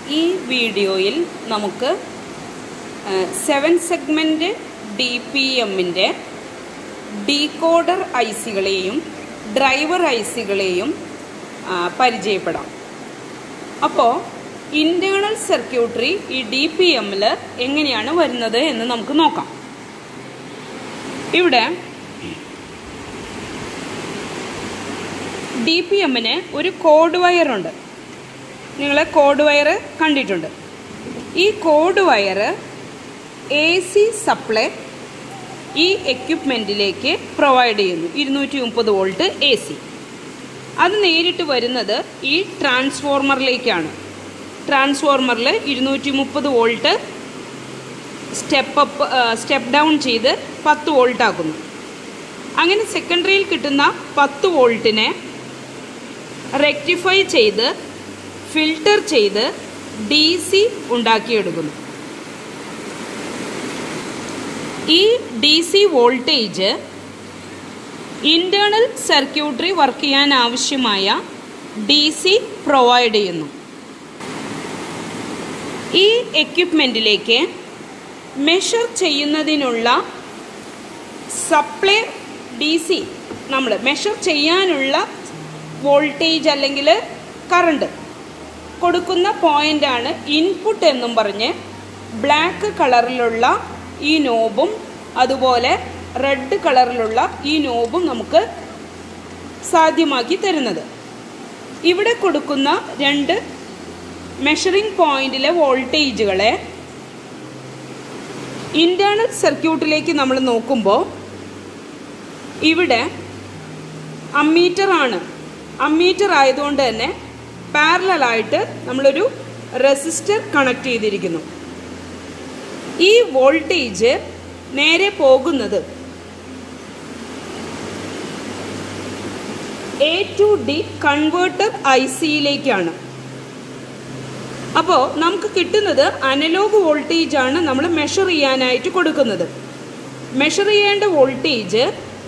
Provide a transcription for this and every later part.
ഈ വീഡിയോയിൽ നമുക്ക് സെവൻ സെഗ്മെൻറ്റ് ഡി പി എമ്മിൻ്റെ ഡീകോഡർ ഐ സികളെയും ഡ്രൈവർ ഐ സികളെയും പരിചയപ്പെടാം അപ്പോൾ ഇൻറ്റേർണൽ സർക്യൂട്ടറി ഈ ഡി പി എമ്മിൽ എങ്ങനെയാണ് വരുന്നത് എന്ന് നമുക്ക് നോക്കാം ഇവിടെ ഡി പി എമ്മിന് ഒരു കോഡ് വയറുണ്ട് നിങ്ങൾ കോഡ് വയർ കണ്ടിട്ടുണ്ട് ഈ code wire A C supply ഈ എക്യുപ്മെൻറ്റിലേക്ക് പ്രൊവൈഡ് ചെയ്യുന്നു ഇരുന്നൂറ്റി മുപ്പത് വോൾട്ട് എ സി അത് നേരിട്ട് വരുന്നത് ഈ ട്രാൻസ്ഫോർമറിലേക്കാണ് ട്രാൻസ്ഫോർമറിൽ ഇരുന്നൂറ്റി മുപ്പത് volt step up step down ചെയ്ത് പത്ത് വോൾട്ട് ആക്കുന്നു അങ്ങനെ സെക്കൻഡറിയിൽ കിട്ടുന്ന പത്ത് വോൾട്ടിനെ റെക്ടിഫൈ ചെയ്ത് ഫിൽട്ടർ ചെയ്ത് ഡി സി ഉണ്ടാക്കിയെടുക്കുന്നു ഈ D C voltage internal circuitry work ചെയ്യാൻ ആവശ്യമായ ഡി സി പ്രൊവൈഡ് ചെയ്യുന്നു ഈ എക്യുപ്മെൻറ്റിലേക്ക് മെഷർ ചെയ്യുന്നതിനുള്ള സപ്ലൈ ഡി സി നമ്മൾ മെഷർ ചെയ്യാനുള്ള വോൾട്ടേജ് അല്ലെങ്കിൽ കറണ്ട് കൊടുക്കുന്ന പോയിൻ്റാണ് ഇൻപുട്ട് എന്നും പറഞ്ഞ് ബ്ലാക്ക് കളറിലുള്ള ഈ നോബും അതുപോലെ റെഡ് കളറിലുള്ള ഈ നോബും നമുക്ക് സാധ്യമാക്കി തരുന്നത് ഇവിടെ കൊടുക്കുന്ന രണ്ട് മെഷറിംഗ് പോയിന്റിലെ വോൾട്ടേജുകളെ ഇൻറ്റേർണൽ സർക്യൂട്ടിലേക്ക് നമ്മൾ നോക്കുമ്പോൾ ഇവിടെ അമ്മീറ്റർ ആണ് അമ്മീറ്റർ ആയതുകൊണ്ട് തന്നെ പാരലായിട്ട് നമ്മളൊരു റെസിസ്റ്റർ കണക്ട് ചെയ്തിരിക്കുന്നു ഈ വോൾട്ടേജ് നേരെ പോകുന്നത് A to D converter I സിയിലേക്കാണ് അപ്പോൾ നമുക്ക് കിട്ടുന്നത് അനലോഗ് വോൾട്ടേജ് ആണ് നമ്മൾ മെഷർ ചെയ്യാനായിട്ട് കൊടുക്കുന്നത് മെഷർ ചെയ്യേണ്ട വോൾട്ടേജ്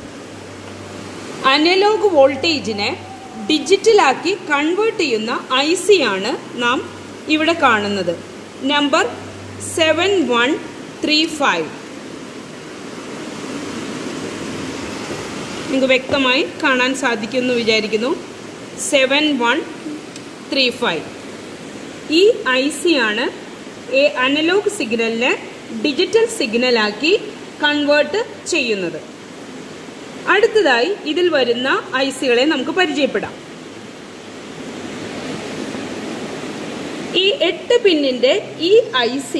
അനലോഗ് വോൾട്ടേജിനെ ഡിജിറ്റലാക്കി കൺവേർട്ട് ചെയ്യുന്ന ഐ സി ആണ് നാം ഇവിടെ കാണുന്നത് number seven one three five നിങ്ങൾക്ക് വ്യക്തമായി കാണാൻ സാധിക്കുമെന്ന് വിചാരിക്കുന്നു സെവൻ വൺ ത്രീ ഫൈവ് ഈ ഐ സി ആണ് എ അനലോഗ് സിഗ്നലിനെ ഡിജിറ്റൽ സിഗ്നലാക്കി കൺവേർട്ട് ചെയ്യുന്നത് അടുത്തതായി ഇതിൽ വരുന്ന ഐ സികളെ നമുക്ക് പരിചയപ്പെടാം ഈ എട്ട് പിന്നിൻ്റെ ഈ ഐ സി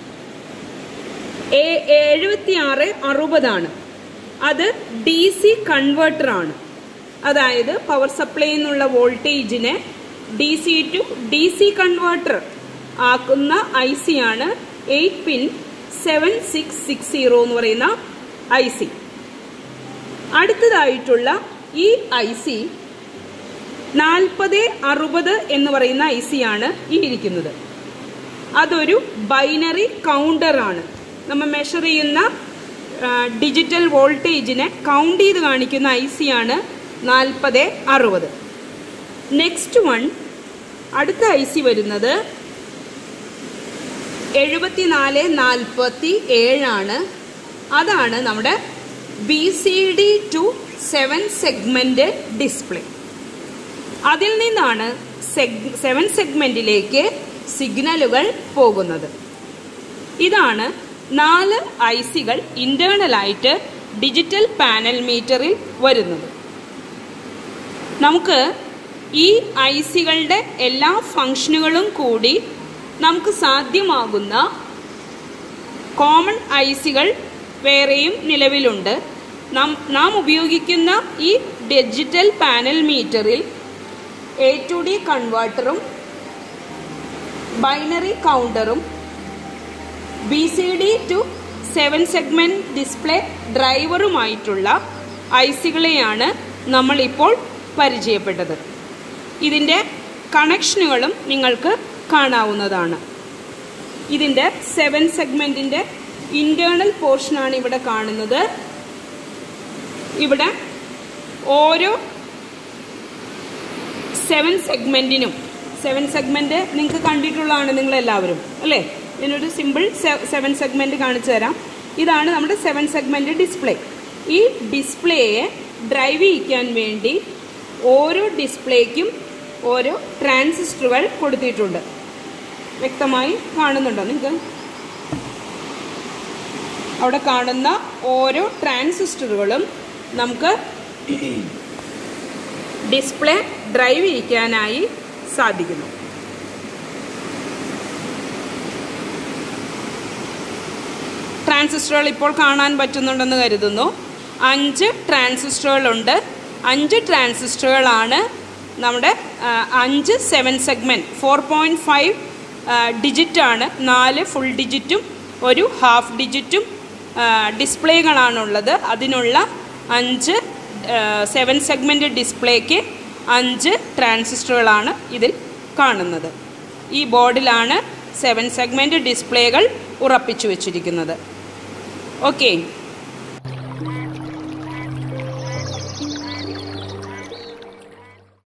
എഴുപത്തി ആറ് അറുപതാണ് അത് ഡി സി കൺവേർട്ടറാണ് അതായത് പവർ സപ്ലൈ എന്നുള്ള വോൾട്ടേജിനെ D C to D C converter ആക്കുന്ന ഐ സി ആണ് eight pin seven six six zero എന്ന് പറയുന്ന ഐ സി അടുത്തതായിട്ടുള്ള ഈ ഐ സി നാൽപ്പത് അറുപത് എന്ന് പറയുന്ന ഐ സി ആണ് ഈ ഇരിക്കുന്നത് അതൊരു ബൈനറി കൗണ്ടറാണ് നമ്മൾ മെഷർ ചെയ്യുന്ന ഡിജിറ്റൽ വോൾട്ടേജിനെ കൗണ്ട് ചെയ്ത് കാണിക്കുന്ന ഐ സി ആണ് നാൽപ്പത് അറുപത് നെക്സ്റ്റ് വൺ അടുത്ത ഐ സി വരുന്നത് എഴുപത്തിനാല് നാൽപ്പത്തി ഏഴാണ് അതാണ് നമ്മുടെ B C D to seven segment display അതിൽ നിന്നാണ് സെഗ് സെവൻ സെഗ്മെൻറ്റിലേക്ക് സിഗ്നലുകൾ പോകുന്നത് ഇതാണ് നാല് ഐ സികൾ ഇൻറ്റേർണലായിട്ട് ഡിജിറ്റൽ പാനൽ മീറ്ററിൽ വരുന്നത് നമുക്ക് ഈ ഐ സികളുടെ എല്ലാ ഫങ്ഷനുകളും കൂടി നമുക്ക് സാധ്യമാകുന്ന കോമൺ ഐ സികൾ വേറെയും നിലവിലുണ്ട് നാം നാം ഉപയോഗിക്കുന്ന ഈ ഡിജിറ്റൽ പാനൽ മീറ്ററിൽ എ ടു ഡി കൺവേർട്ടറും ബൈനറി കൗണ്ടറും B C D to seven segment display ഡ്രൈവറുമായിട്ടുള്ള ഐ സികളെയാണ് നമ്മളിപ്പോൾ പരിചയപ്പെട്ടത് ഇതിൻ്റെ കണക്ഷനുകളും നിങ്ങൾക്ക് കാണാവുന്നതാണ് ഇതിൻ്റെ സെവൻ സെഗ്മെൻറ്റിൻ്റെ ഇൻറ്റേർണൽ പോർഷനാണ് ഇവിടെ കാണുന്നത് ഇവിടെ ഓരോ സെവൻ സെഗ്മെൻറ്റിനും സെവൻ സെഗ്മെൻറ്റ് നിങ്ങൾക്ക് കണ്ടിട്ടുള്ളതാണ് നിങ്ങളെല്ലാവരും അല്ലേ ഇതിനൊരു സിമ്പിൾ സെവൻ സെഗ്മെൻറ്റ് കാണിച്ചു തരാം ഇതാണ് നമ്മുടെ സെവൻ സെഗ്മെൻറ്റ് ഡിസ്പ്ലേ ഈ ഡിസ്പ്ലേയെ ഡ്രൈവ് ചെയ്യിക്കാൻ വേണ്ടി ഓരോ ഡിസ്പ്ലേക്കും ഓരോ ട്രാൻസിസ്റ്ററുകൾ കൊടുത്തിട്ടുണ്ട് വ്യക്തമായി കാണുന്നുണ്ടോ നിങ്ങൾക്ക് അവിടെ കാണുന്ന ഓരോ ട്രാൻസിസ്റ്ററുകളും നമുക്ക് ഡിസ്പ്ലേ ഡ്രൈവ് ചെയ്യിക്കാനായി സാധിക്കുന്നു ട്രാൻസിസ്റ്ററുകൾ ഇപ്പോൾ കാണാൻ പറ്റുന്നുണ്ടെന്ന് കരുതുന്നു അഞ്ച് ട്രാൻസിസ്റ്ററുകളുണ്ട് അഞ്ച് ട്രാൻസിസ്റ്ററുകളാണ് നമ്മുടെ ആ, അഞ്ച് seven segment four point five ഡിജിറ്റാണ് നാല് ഫുൾ ഡിജിറ്റും ഒരു ഹാഫ് ഡിജിറ്റും ഡിസ്പ്ലേകളാണുള്ളത് അതിനുള്ള അഞ്ച് സെവൻ സെഗ്മെൻറ്റ് ഡിസ്പ്ലേക്ക് അഞ്ച് ട്രാൻസിസ്റ്ററുകളാണ് ഇതിൽ കാണുന്നത് ഈ ബോർഡിലാണ് സെവൻ സെഗ്മെൻറ്റ് ഡിസ്പ്ലേകൾ ഉറപ്പിച്ചു വച്ചിരിക്കുന്നത് ഓക്കെ